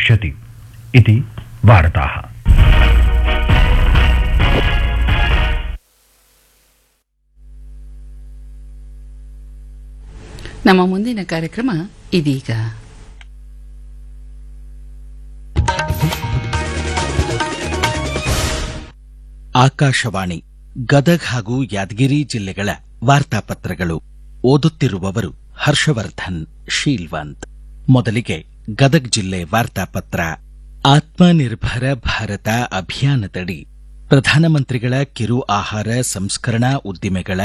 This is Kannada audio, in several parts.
भविष्यति इति वार्ताः ನಮ್ಮ ಮುಂದಿನ ಕಾರ್ಯಕ್ರಮ ಇದೀಗ ಆಕಾಶವಾಣಿ ಗದಗ್ ಹಾಗೂ ಯಾದಗಿರಿ ಜಿಲ್ಲೆಗಳ ವಾರ್ತಾಪತ್ರಗಳು ಓದುತ್ತಿರುವವರು ಹರ್ಷವರ್ಧನ್ ಶೀಲ್ವಂತ್ ಮೊದಲಿಗೆ ಗದಗ್ ಜಿಲ್ಲೆ ವಾರ್ತಾಪತ್ರ ಆತ್ಮನಿರ್ಭರ ಭಾರತ ಅಭಿಯಾನದಡಿ ಪ್ರಧಾನಮಂತ್ರಿಗಳ ಕಿರು ಆಹಾರ ಸಂಸ್ಕರಣಾ ಉದ್ದಿಮೆಗಳ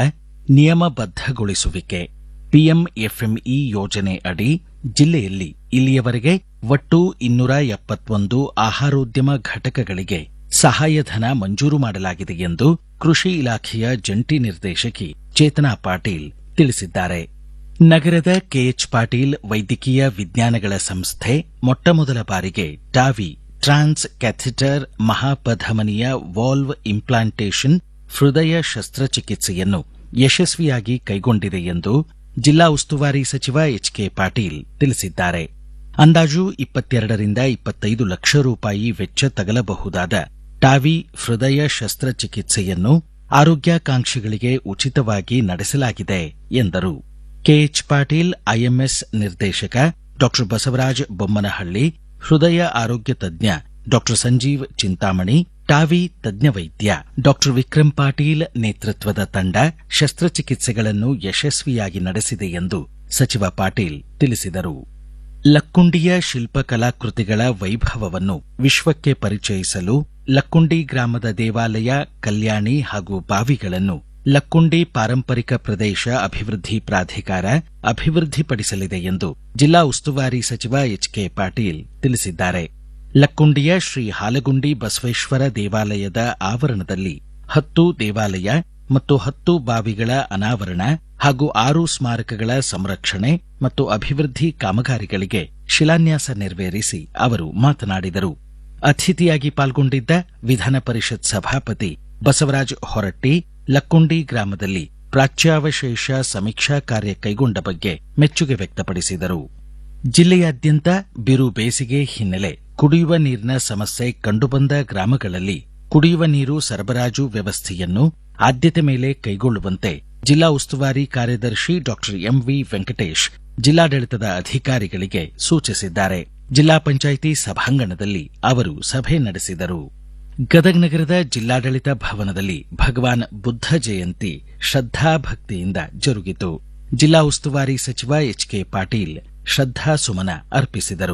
ನಿಯಮಬದ್ಧಗೊಳಿಸುವಿಕೆ ಪಿಎಂಎಫ್ಎಂಇ ಯೋಜನೆ ಅಡಿ ಜಿಲ್ಲೆಯಲ್ಲಿ ಇಲ್ಲಿಯವರೆಗೆ ಒಟ್ಟು ಇನ್ನೂರ ಎಪ್ಪತ್ತೊಂದು ಆಹಾರೋದ್ಯಮ ಘಟಕಗಳಿಗೆ ಸಹಾಯಧನ ಮಂಜೂರು ಮಾಡಲಾಗಿದೆ ಎಂದು ಕೃಷಿ ಇಲಾಖೆಯ ಜಂಟಿ ನಿರ್ದೇಶಕಿ ಚೇತನಾ ಪಾಟೀಲ್ ತಿಳಿಸಿದ್ದಾರೆ ನಗರದ ಕೆಎಚ್ ಪಾಟೀಲ್ ವೈದ್ಯಕೀಯ ವಿಜ್ಞಾನಗಳ ಸಂಸ್ಥೆ ಮೊಟ್ಟಮೊದಲ ಬಾರಿಗೆ ಟಾವಿ ಟ್ರಾನ್ಸ್ ಕ್ಯಾಥಿಟರ್ ಮಹಾಪಧಮನಿಯ ವಾಲ್ವ್ ಇಂಪ್ಲಾಂಟೇಷನ್ ಹೃದಯ ಶಸ್ತ್ರಚಿಕಿತ್ಸೆಯನ್ನು ಯಶಸ್ವಿಯಾಗಿ ಕೈಗೊಂಡಿದೆ ಎಂದು ಜಿಲ್ಲಾ ಉಸ್ತುವಾರಿ ಸಚಿವ ಎಚ್ ಕೆ ಪಾಟೀಲ್ ತಿಳಿಸಿದ್ದಾರೆ ಅಂದಾಜು ಇಪ್ಪತ್ತೆರಡರಿಂದ ಇಪ್ಪತ್ತೈದು ಲಕ್ಷ ರೂಪಾಯಿ ವೆಚ್ಚ ತಗಲಬಹುದಾದ ಟಾವಿ ಹೃದಯ ಶಸ್ತ್ರಚಿಕಿತ್ಸೆಯನ್ನು ಆರೋಗ್ಯಾಕಾಂಕ್ಷಿಗಳಿಗೆ ಉಚಿತವಾಗಿ ನಡೆಸಲಾಗಿದೆ ಎಂದರು ಕೆಎಚ್ ಪಾಟೀಲ್ ಐಎಂಎಸ್ ನಿರ್ದೇಶಕ ಡಾ ಬಸವರಾಜ ಬೊಮ್ಮನಹಳ್ಳಿ ಹೃದಯ ಆರೋಗ್ಯ ತಜ್ಞ ಡಾ ಸಂಜೀವ್ ಚಿಂತಾಮಣಿ ಟಾವಿ ತಜ್ಞ ವೈದ್ಯ ಡಾ ವಿಕ್ರಮ್ ಪಾಟೀಲ್ ನೇತೃತ್ವದ ತಂಡ ಶಸ್ತ್ರಚಿಕಿತ್ಸೆಗಳನ್ನು ಯಶಸ್ವಿಯಾಗಿ ನಡೆಸಿದೆ ಎಂದು ಸಚಿವ ಪಾಟೀಲ್ ತಿಳಿಸಿದರು ಲಕ್ಕುಂಡಿಯ ಶಿಲ್ಪಕಲಾಕೃತಿಗಳ ವೈಭವವನ್ನು ವಿಶ್ವಕ್ಕೆ ಪರಿಚಯಿಸಲು ಲಕ್ಕುಂಡಿ ಗ್ರಾಮದ ದೇವಾಲಯ ಕಲ್ಯಾಣಿ ಹಾಗೂ ಬಾವಿಗಳನ್ನು ಲಕ್ಕುಂಡಿ ಪಾರಂಪರಿಕ ಪ್ರದೇಶ ಅಭಿವೃದ್ಧಿ ಪ್ರಾಧಿಕಾರ ಅಭಿವೃದ್ಧಿಪಡಿಸಲಿದೆ ಎಂದು ಜಿಲ್ಲಾ ಉಸ್ತುವಾರಿ ಸಚಿವ ಎಚ್ ಕೆ ಪಾಟೀಲ್ ತಿಳಿಸಿದ್ದಾರೆ ಲಕ್ಕುಂಡಿಯ ಶ್ರೀ ಹಾಲಗುಂಡಿ ಬಸವೇಶ್ವರ ದೇವಾಲಯದ ಆವರಣದಲ್ಲಿ ಹತ್ತು ದೇವಾಲಯ ಮತ್ತು ಹತ್ತು ಬಾವಿಗಳ ಅನಾವರಣ ಹಾಗೂ ಆರು ಸ್ಮಾರಕಗಳ ಸಂರಕ್ಷಣೆ ಮತ್ತು ಅಭಿವೃದ್ಧಿ ಕಾಮಗಾರಿಗಳಿಗೆ ಶಿಲಾನ್ಯಾಸ ನೆರವೇರಿಸಿ ಅವರು ಮಾತನಾಡಿದರು ಅತಿಥಿಯಾಗಿ ಪಾಲ್ಗೊಂಡಿದ್ದ ವಿಧಾನ ಪರಿಷತ್ ಸಭಾಪತಿ ಬಸವರಾಜ ಹೊರಟ್ಟಿ ಲಕ್ಕುಂಡಿ ಗ್ರಾಮದಲ್ಲಿ ಪ್ರಾಚ್ಯಾವಶೇಷ ಸಮೀಕ್ಷಾ ಕಾರ್ಯ ಕೈಗೊಂಡ ಬಗ್ಗೆ ಮೆಚ್ಚುಗೆ ವ್ಯಕ್ತಪಡಿಸಿದರು ಜಿಲ್ಲೆಯಾದ್ಯಂತ ಬಿರು ಬೇಸಿಗೆ ಹಿನ್ನೆಲೆ ಕುಡಿಯುವ ನೀರಿನ ಸಮಸ್ಯೆ ಕಂಡುಬಂದ ಗ್ರಾಮಗಳಲ್ಲಿ ಕುಡಿಯುವ ನೀರು ಸರಬರಾಜು ವ್ಯವಸ್ಥೆಯನ್ನು ಆದ್ಯತೆ ಮೇಲೆ ಕೈಗೊಳ್ಳುವಂತೆ ಜಿಲ್ಲಾ ಉಸ್ತುವಾರಿ ಕಾರ್ಯದರ್ಶಿ ಡಾ ಎಂವಿ ವೆಂಕಟೇಶ್ ಜಿಲ್ಲಾಡಳಿತದ ಅಧಿಕಾರಿಗಳಿಗೆ ಸೂಚಿಸಿದ್ದಾರೆ ಜಿಲ್ಲಾ ಪಂಚಾಯಿತಿ ಸಭಾಂಗಣದಲ್ಲಿ ಅವರು ಸಭೆ ನಡೆಸಿದರು ಗದಗ್ ನಗರದ ಜಿಲ್ಲಾಡಳಿತ ಭವನದಲ್ಲಿ ಭಗವಾನ್ ಬುದ್ಧ ಜಯಂತಿ ಶ್ರದ್ಧಾಭಕ್ತಿಯಿಂದ ಜರುಗಿತು ಜಿಲ್ಲಾ ಉಸ್ತುವಾರಿ ಸಚಿವ ಎಚ್ ಕೆ ಪಾಟೀಲ್ ಶ್ರದ್ಧಾ ಸುಮನ ಅರ್ಪಿಸಿದರು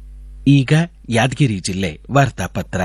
ಈಗ ಯಾದಗಿರಿ ಜಿಲ್ಲೆ ವಾರ್ತಾಪತ್ರ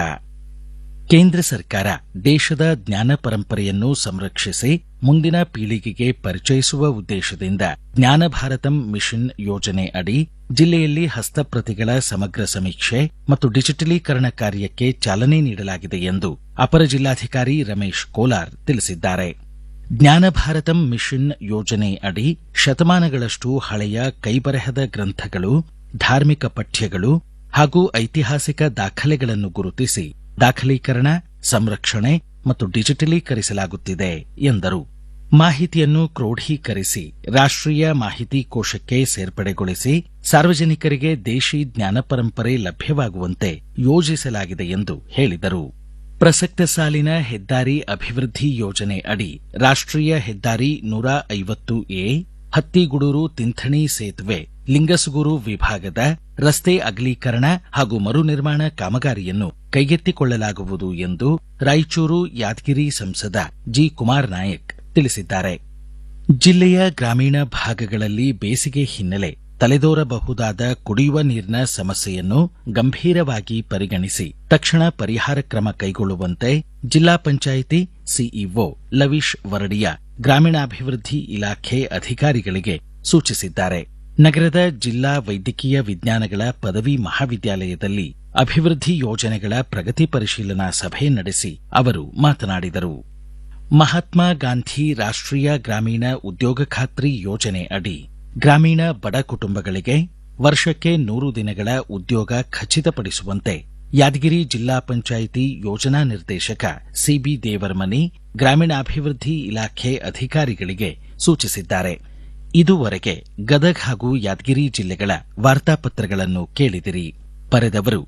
ಕೇಂದ್ರ ಸರ್ಕಾರ ದೇಶದ ಜ್ಞಾನ ಪರಂಪರೆಯನ್ನು ಸಂರಕ್ಷಿಸಿ ಮುಂದಿನ ಪೀಳಿಗೆಗೆ ಪರಿಚಯಿಸುವ ಉದ್ದೇಶದಿಂದ ಜ್ಞಾನ ಭಾರತಂ ಮಿಷನ್ ಯೋಜನೆ ಅಡಿ ಜಿಲ್ಲೆಯಲ್ಲಿ ಹಸ್ತಪ್ರತಿಗಳ ಸಮಗ್ರ ಸಮೀಕ್ಷೆ ಮತ್ತು ಡಿಜಿಟಲೀಕರಣ ಕಾರ್ಯಕ್ಕೆ ಚಾಲನೆ ನೀಡಲಾಗಿದೆ ಎಂದು ಅಪರ ಜಿಲ್ಲಾಧಿಕಾರಿ ರಮೇಶ್ ಕೋಲಾರ್ ತಿಳಿಸಿದ್ದಾರೆ ಜ್ಞಾನ ಭಾರತಂ ಮಿಷನ್ ಯೋಜನೆ ಅಡಿ ಶತಮಾನಗಳಷ್ಟು ಹಳೆಯ ಕೈಬರಹದ ಗ್ರಂಥಗಳು ಧಾರ್ಮಿಕ ಪಠ್ಯಗಳು ಹಾಗೂ ಐತಿಹಾಸಿಕ ದಾಖಲೆಗಳನ್ನು ಗುರುತಿಸಿ ದಾಖಲೀಕರಣ ಸಂರಕ್ಷಣೆ ಮತ್ತು ಡಿಜಿಟಲೀಕರಿಸಲಾಗುತ್ತಿದೆ ಎಂದರು ಮಾಹಿತಿಯನ್ನು ಕ್ರೋಢೀಕರಿಸಿ ರಾಷ್ಟ್ರೀಯ ಮಾಹಿತಿ ಕೋಶಕ್ಕೆ ಸೇರ್ಪಡೆಗೊಳಿಸಿ ಸಾರ್ವಜನಿಕರಿಗೆ ದೇಶಿ ಜ್ಞಾನ ಪರಂಪರೆ ಲಭ್ಯವಾಗುವಂತೆ ಯೋಜಿಸಲಾಗಿದೆ ಎಂದು ಹೇಳಿದರು ಪ್ರಸಕ್ತ ಸಾಲಿನ ಹೆದ್ದಾರಿ ಅಭಿವೃದ್ಧಿ ಯೋಜನೆ ಅಡಿ ರಾಷ್ಟ್ರೀಯ ಹೆದ್ದಾರಿ ನೂರ ಐವತ್ತು ಎ ಹತ್ತಿಗುಡೂರು ತಿಂಥಣಿ ಸೇತುವೆ ಲಿಂಗಸುಗೂರು ವಿಭಾಗದ ರಸ್ತೆ ಅಗಲೀಕರಣ ಹಾಗೂ ಮರು ನಿರ್ಮಾಣ ಕಾಮಗಾರಿಯನ್ನು ಕೈಗೆತ್ತಿಕೊಳ್ಳಲಾಗುವುದು ಎಂದು ರಾಯಚೂರು ಯಾದಗಿರಿ ಸಂಸದ ಜಿ ಕುಮಾರ್ ನಾಯಕ್ ತಿಳಿಸಿದ್ದಾರೆ ಜಿಲ್ಲೆಯ ಗ್ರಾಮೀಣ ಭಾಗಗಳಲ್ಲಿ ಬೇಸಿಗೆ ಹಿನ್ನೆಲೆ ತಲೆದೋರಬಹುದಾದ ಕುಡಿಯುವ ನೀರಿನ ಸಮಸ್ಯೆಯನ್ನು ಗಂಭೀರವಾಗಿ ಪರಿಗಣಿಸಿ ತಕ್ಷಣ ಪರಿಹಾರ ಕ್ರಮ ಕೈಗೊಳ್ಳುವಂತೆ ಜಿಲ್ಲಾ ಪಂಚಾಯಿತಿ ಸಿಇಒ ಲವೀಶ್ ವರಡಿಯ ಗ್ರಾಮೀಣಾಭಿವೃದ್ಧಿ ಇಲಾಖೆ ಅಧಿಕಾರಿಗಳಿಗೆ ಸೂಚಿಸಿದ್ದಾರೆ ನಗರದ ಜಿಲ್ಲಾ ವೈದ್ಯಕೀಯ ವಿಜ್ಞಾನಗಳ ಪದವಿ ಮಹಾವಿದ್ಯಾಲಯದಲ್ಲಿ ಅಭಿವೃದ್ಧಿ ಯೋಜನೆಗಳ ಪ್ರಗತಿ ಪರಿಶೀಲನಾ ಸಭೆ ನಡೆಸಿ ಅವರು ಮಾತನಾಡಿದರು ಮಹಾತ್ಮ ಗಾಂಧಿ ರಾಷ್ಟ್ರೀಯ ಗ್ರಾಮೀಣ ಉದ್ಯೋಗ ಖಾತ್ರಿ ಯೋಜನೆ ಅಡಿ ಗ್ರಾಮೀಣ ಬಡ ಕುಟುಂಬಗಳಿಗೆ ವರ್ಷಕ್ಕೆ ನೂರು ದಿನಗಳ ಉದ್ಯೋಗ ಖಚಿತಪಡಿಸುವಂತೆ ಯಾದಗಿರಿ ಜಿಲ್ಲಾ ಪಂಚಾಯಿತಿ ಯೋಜನಾ ನಿರ್ದೇಶಕ ಸಿಬಿ ದೇವರಮನಿ ಗ್ರಾಮೀಣಾಭಿವೃದ್ಧಿ ಇಲಾಖೆ ಅಧಿಕಾರಿಗಳಿಗೆ ಸೂಚಿಸಿದ್ದಾರೆ ಇದುವರೆಗೆ ಗದಗ್ ಹಾಗೂ ಯಾದಗಿರಿ ಜಿಲ್ಲೆಗಳ ವಾರ್ತಾಪತ್ರಗಳನ್ನು ಕೇಳಿದಿರಿ ಬರೆದವರು